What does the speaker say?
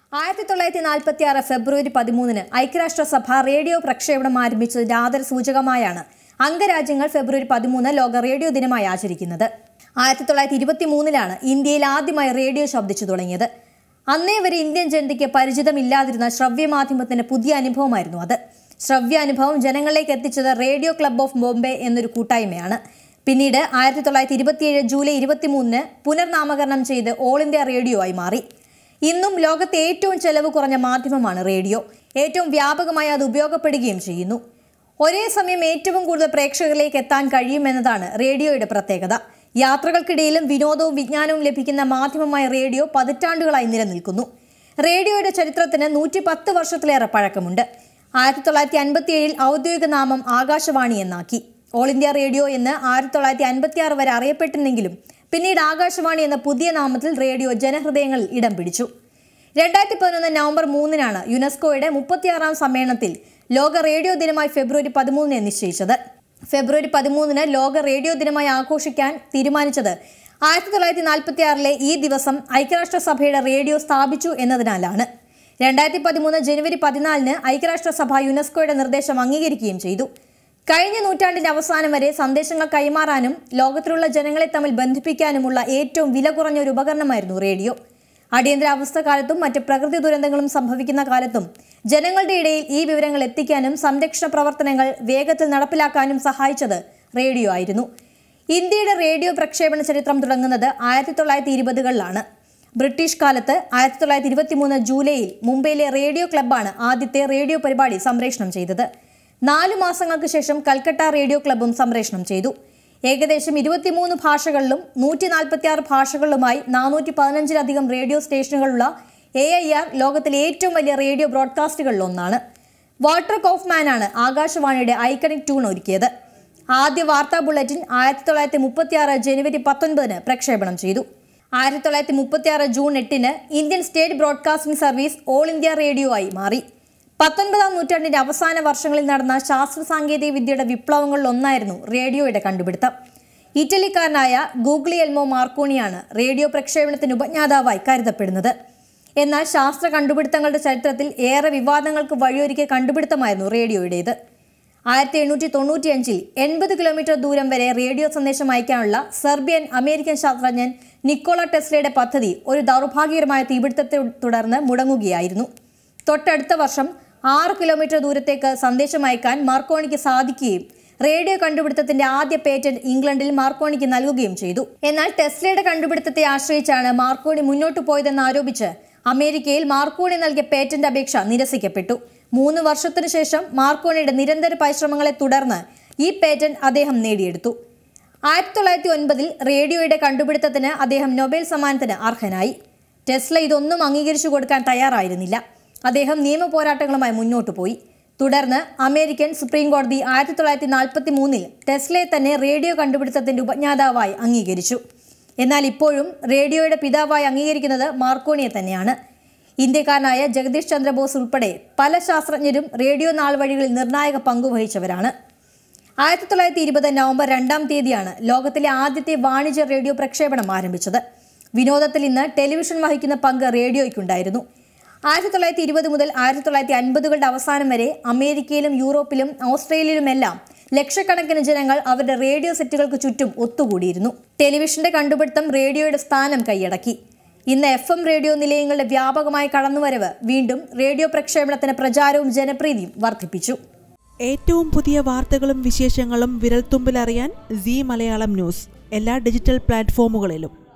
ആയിരത്തി തൊള്ളായിരത്തി നാൽപ്പത്തി ആറ് ഫെബ്രുവരി പതിമൂന്നിന് ഐക്യരാഷ്ട്രസഭ റേഡിയോ പ്രക്ഷേപണം ആരംഭിച്ചതിന്റെ ആദര സൂചകമായാണ് അംഗരാജ്യങ്ങൾ ഫെബ്രുവരി പതിമൂന്ന് ലോക റേഡിയോ ദിനമായി ആചരിക്കുന്നത് ആയിരത്തി തൊള്ളായിരത്തി ഇരുപത്തി മൂന്നിലാണ് ഇന്ത്യയിൽ ആദ്യമായി റേഡിയോ ശബ്ദിച്ചു തുടങ്ങിയത് അന്നേ വരെ ഇന്ത്യൻ ജനതയ്ക്ക് പരിചിതമില്ലാതിരുന്ന ശ്രവ്യമാധ്യമത്തിന്റെ പുതിയ അനുഭവമായിരുന്നു അത് ശ്രവ്യാനുഭവം ജനങ്ങളിലേക്ക് എത്തിച്ചത് റേഡിയോ ക്ലബ് ഓഫ് ബോംബെ എന്നൊരു കൂട്ടായ്മയാണ് പിന്നീട് ആയിരത്തി തൊള്ളായിരത്തി ഇരുപത്തിയേഴ് ജൂലൈ ഇരുപത്തിമൂന്നിന് പുനർനാമകരണം ചെയ്ത് ഓൾ ഇന്ത്യ റേഡിയോ ആയി മാറി ഇന്നും ലോകത്തെ ഏറ്റവും ചെലവ് കുറഞ്ഞ മാധ്യമമാണ് റേഡിയോ ഏറ്റവും വ്യാപകമായി അത് ഉപയോഗപ്പെടുകയും ചെയ്യുന്നു ഒരേ സമയം ഏറ്റവും കൂടുതൽ പ്രേക്ഷകരിലേക്ക് എത്താൻ കഴിയുമെന്നതാണ് റേഡിയോയുടെ പ്രത്യേകത യാത്രകൾക്കിടയിലും വിനോദവും വിജ്ഞാനവും ലഭിക്കുന്ന മാധ്യമമായ റേഡിയോ പതിറ്റാണ്ടുകളായി നിലനിൽക്കുന്നു റേഡിയോയുടെ ചരിത്രത്തിന് നൂറ്റി പത്ത് വർഷത്തിലേറെ പഴക്കമുണ്ട് ആയിരത്തി തൊള്ളായിരത്തി അൻപത്തി ഏഴിൽ ഔദ്യോഗിക നാമം ആകാശവാണി എന്നാക്കി ഓൾ ഇന്ത്യ റേഡിയോ എന്ന് ആയിരത്തി തൊള്ളായിരത്തി അൻപത്തി ആറ് വരെ അറിയപ്പെട്ടിരുന്നെങ്കിലും പിന്നീട് ആകാശവാണി എന്ന പുതിയ നാമത്തിൽ റേഡിയോ ജനഹൃദയങ്ങളിൽ ഇടം പിടിച്ചു രണ്ടായിരത്തി പതിനൊന്ന് നവംബർ മൂന്നിനാണ് യുനെസ്കോയുടെ മുപ്പത്തിയാറാം സമ്മേളനത്തിൽ ലോക റേഡിയോ ദിനമായി ഫെബ്രുവരി പതിമൂന്നിന് നിശ്ചയിച്ചത് ഫെബ്രുവരി പതിമൂന്നിന് ലോക റേഡിയോ ദിനമായി ആഘോഷിക്കാൻ തീരുമാനിച്ചത് ആയിരത്തി തൊള്ളായിരത്തി നാൽപ്പത്തി ആറിലെ ഈ ദിവസം ഐക്യരാഷ്ട്രസഭയുടെ റേഡിയോ സ്ഥാപിച്ചു എന്നതിനാലാണ് രണ്ടായിരത്തി പതിമൂന്ന് ജനുവരി പതിനാലിന് ഐക്യരാഷ്ട്രസഭ യുനെസ്കോയുടെ നിർദ്ദേശം അംഗീകരിക്കുകയും ചെയ്തു കഴിഞ്ഞ നൂറ്റാണ്ടിന്റെ അവസാനം വരെ സന്ദേശങ്ങൾ കൈമാറാനും ലോകത്തിലുള്ള ജനങ്ങളെ തമ്മിൽ ബന്ധിപ്പിക്കാനുമുള്ള ഏറ്റവും വില കുറഞ്ഞ ഒരു ഉപകരണമായിരുന്നു റേഡിയോ അടിയന്തരാവസ്ഥ കാലത്തും മറ്റ് പ്രകൃതി ദുരന്തങ്ങളും സംഭവിക്കുന്ന കാലത്തും ജനങ്ങളുടെ ഇടയിൽ ഈ വിവരങ്ങൾ എത്തിക്കാനും സംരക്ഷണ പ്രവർത്തനങ്ങൾ വേഗത്തിൽ നടപ്പിലാക്കാനും സഹായിച്ചത് റേഡിയോ ആയിരുന്നു ഇന്ത്യയുടെ റേഡിയോ പ്രക്ഷേപണ ചരിത്രം തുടങ്ങുന്നത് ആയിരത്തി തൊള്ളായിരത്തി ഇരുപതുകളിലാണ് ബ്രിട്ടീഷ് കാലത്ത് ആയിരത്തി തൊള്ളായിരത്തി ഇരുപത്തിമൂന്ന് ജൂലൈയിൽ മുംബൈയിലെ റേഡിയോ ക്ലബ്ബാണ് ആദ്യത്തെ റേഡിയോ പരിപാടി സംപ്രേഷണം ചെയ്തത് നാലു മാസങ്ങൾക്ക് ശേഷം കൽക്കട്ട റേഡിയോ ക്ലബ്ബും സംപ്രേഷണം ചെയ്തു ഏകദേശം ഇരുപത്തിമൂന്ന് ഭാഷകളിലും നൂറ്റി നാൽപ്പത്തി ആറ് ഭാഷകളിലുമായി നാനൂറ്റി പതിനഞ്ചിലധികം റേഡിയോ സ്റ്റേഷനുകളുള്ള എ ഐ ആർ ലോകത്തിലെ ഏറ്റവും വലിയ റേഡിയോ ബ്രോഡ്കാസ്റ്റുകളിൽ ഒന്നാണ് വാൾട്ടർ കോഫ്മാനാണ് ആകാശവാണിയുടെ ഐക്കണിക് ട്യൂൺ ഒരുക്കിയത് ആദ്യ വാർത്താ ബുള്ളറ്റിൻ ആയിരത്തി തൊള്ളായിരത്തി മുപ്പത്തി ആറ് ജനുവരി പത്തൊൻപതിന് പ്രക്ഷേപണം ചെയ്തു ആയിരത്തി തൊള്ളായിരത്തി മുപ്പത്തി ആറ് ജൂൺ എട്ടിന് Indian state broadcasting service all India radio ആയി മാറി പത്തൊൻപതാം നൂറ്റാണ്ടിന്റെ അവസാന വർഷങ്ങളിൽ നടന്ന ശാസ്ത്ര സാങ്കേതിക വിദ്യയുടെ വിപ്ലവങ്ങളിൽ ഒന്നായിരുന്നു റേഡിയോയുടെ കണ്ടുപിടുത്തം ഇറ്റലിക്കാരനായ ഗൂഗ്ലി എൽമോ മാർക്കോണിയാണ് റേഡിയോ പ്രക്ഷേപണത്തിന് ഉപജ്ഞാതാവായി കരുതപ്പെടുന്നത് എന്നാൽ ശാസ്ത്ര കണ്ടുപിടുത്തങ്ങളുടെ ചരിത്രത്തിൽ ഏറെ വിവാദങ്ങൾക്ക് വഴിയൊരുക്കിയ കണ്ടുപിടുത്തമായിരുന്നു റേഡിയോയുടേത് ആയിരത്തി എണ്ണൂറ്റി തൊണ്ണൂറ്റിയഞ്ചിൽ എൺപത് കിലോമീറ്റർ ദൂരം വരെ റേഡിയോ സന്ദേശം അയക്കാനുള്ള സെർബിയൻ അമേരിക്കൻ ശാസ്ത്രജ്ഞൻ നിക്കോള ടെസ്ലയുടെ പദ്ധതി ഒരു ദൗർഭാഗ്യകരമായ തീപിടുത്തത്തെ തുടർന്ന് മുടങ്ങുകയായിരുന്നു തൊട്ടടുത്ത വർഷം ആറ് കിലോമീറ്റർ ദൂരത്തേക്ക് സന്ദേശം അയക്കാൻ മാർക്കോണിക്ക് സാധിക്കുകയും റേഡിയോ കണ്ടുപിടുത്തത്തിന്റെ ആദ്യ പേറ്റന്റ് ഇംഗ്ലണ്ടിൽ മാർക്കോണിക്ക് നൽകുകയും ചെയ്തു എന്നാൽ ടെസ്ലയുടെ കണ്ടുപിടുത്തത്തെ ആശ്രയിച്ചാണ് മാർക്കോണി മുന്നോട്ടു പോയതെന്ന് ആരോപിച്ച് അമേരിക്കയിൽ മാർക്കോണി നൽകിയ പേറ്റന്റ് അപേക്ഷ നിരസിക്കപ്പെട്ടു മൂന്ന് വർഷത്തിനു ശേഷം മാർക്കോണിയുടെ നിരന്തര പരിശ്രമങ്ങളെ തുടർന്ന് ഈ പേറ്റന്റ് അദ്ദേഹം നേടിയെടുത്തു ആയിരത്തി തൊള്ളായിരത്തി ഒൻപതിൽ റേഡിയോയുടെ കണ്ടുപിടുത്തത്തിന് അദ്ദേഹം നൊബേൽ സമ്മാനത്തിന് അർഹനായി ടെസ്ല ഇതൊന്നും അംഗീകരിച്ചു കൊടുക്കാൻ തയ്യാറായിരുന്നില്ല അദ്ദേഹം നിയമ പോരാട്ടങ്ങളുമായി മുന്നോട്ടു പോയി തുടർന്ന് അമേരിക്കൻ സുപ്രീം കോടതി ആയിരത്തി തൊള്ളായിരത്തി നാൽപ്പത്തി മൂന്നിൽ ടെസ്ലയെ തന്നെ റേഡിയോ കണ്ടുപിടുത്തത്തിന്റെ ഉപജ്ഞാതാവായി അംഗീകരിച്ചു എന്നാൽ ഇപ്പോഴും റേഡിയോയുടെ പിതാവായി അംഗീകരിക്കുന്നത് മാർക്കോണിയെ തന്നെയാണ് ഇന്ത്യക്കാരനായ ജഗദീഷ് ചന്ദ്രബോസ് ഉൾപ്പെടെ പല ശാസ്ത്രജ്ഞരും റേഡിയോ നാൾവഴികളിൽ നിർണായക പങ്കുവഹിച്ചവരാണ് ആയിരത്തി തൊള്ളായിരത്തി ഇരുപത് നവംബർ രണ്ടാം തീയതിയാണ് ലോകത്തിലെ ആദ്യത്തെ വാണിജ്യ റേഡിയോ പ്രക്ഷേപണം ആരംഭിച്ചത് വിനോദത്തിൽ ഇന്ന് ടെലിവിഷൻ വഹിക്കുന്ന പങ്ക് റേഡിയോയ്ക്കുണ്ടായിരുന്നു ആയിരത്തി തൊള്ളായിരത്തി ഇരുപത് മുതൽ ആയിരത്തി തൊള്ളായിരത്തി അൻപതുകളുടെ അവസാനം വരെ അമേരിക്കയിലും യൂറോപ്പിലും ഓസ്ട്രേലിയയിലുമെല്ലാം ലക്ഷക്കണക്കിന് ജനങ്ങൾ അവരുടെ റേഡിയോ സെറ്റുകൾക്ക് ചുറ്റും ഒത്തുകൂടിയിരുന്നു ടെലിവിഷന്റെ കണ്ടുപിടുത്തം റേഡിയോയുടെ സ്ഥാനം കൈയടക്കി ഇന്ന് എഫ് എം റേഡിയോ നിലയങ്ങളുടെ വ്യാപകമായ കടന്നുവരവ് വീണ്ടും റേഡിയോ പ്രക്ഷേപണത്തിന് പ്രചാരവും ജനപ്രീതിയും വർദ്ധിപ്പിച്ചു ഏറ്റവും പുതിയ വാർത്തകളും വിശേഷങ്ങളും വിരൽത്തുമ്പിലറിയാൻ സി മലയാളം ന്യൂസ് എല്ലാ ഡിജിറ്റൽ പ്ലാറ്റ്ഫോമുകളിലും